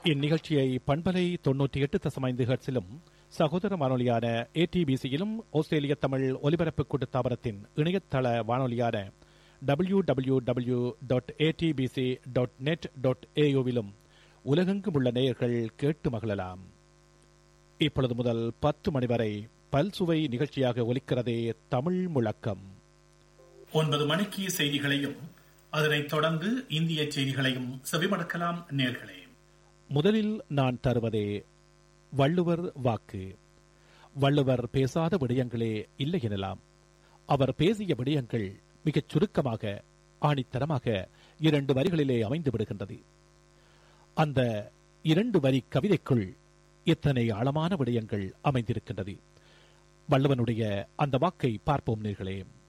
இந்நிகழ்ச்சியை பண்பலை தொன்னூற்றி எட்டு தசமைந்து ஹெர்ட்ஸிலும் சகோதர வானொலியான ஏடிபிசியிலும் ஆஸ்திரேலிய தமிழ் ஒலிபரப்பு கூட்டுத்தாபனத்தின் இணையதள வானொலியான W W W dot ATBC dot net dot ஏயுவிலும் உலகெங்கும் உள்ள நேயர்கள் கேட்டு மகிழலாம் இப்பொழுது முதல் பத்து மணி வரை பல்சுவை நிகழ்ச்சியாக ஒலிக்கிறதே தமிழ் முழக்கம் ஒன்பது மணிக்கு செய்திகளையும் அதனைத் தொடர்ந்து இந்திய செய்திகளையும் செவிமடுக்கலாம் நேர்களே முதலில் நான் தருவதே வள்ளுவர் வாக்கு வள்ளுவர் பேசாத விடயங்களே இல்லை எனலாம் அவர் பேசிய விடயங்கள் மிகச் சுருக்கமாக ஆணித்தரமாக இரண்டு வரிகளிலே அமைந்து விடுகின்றது அந்த இரண்டு வரி கவிதைக்குள் எத்தனை ஆழமான விடயங்கள் அமைந்திருக்கின்றது வள்ளுவனுடைய அந்த வாக்கை பார்ப்போம் நேர்களே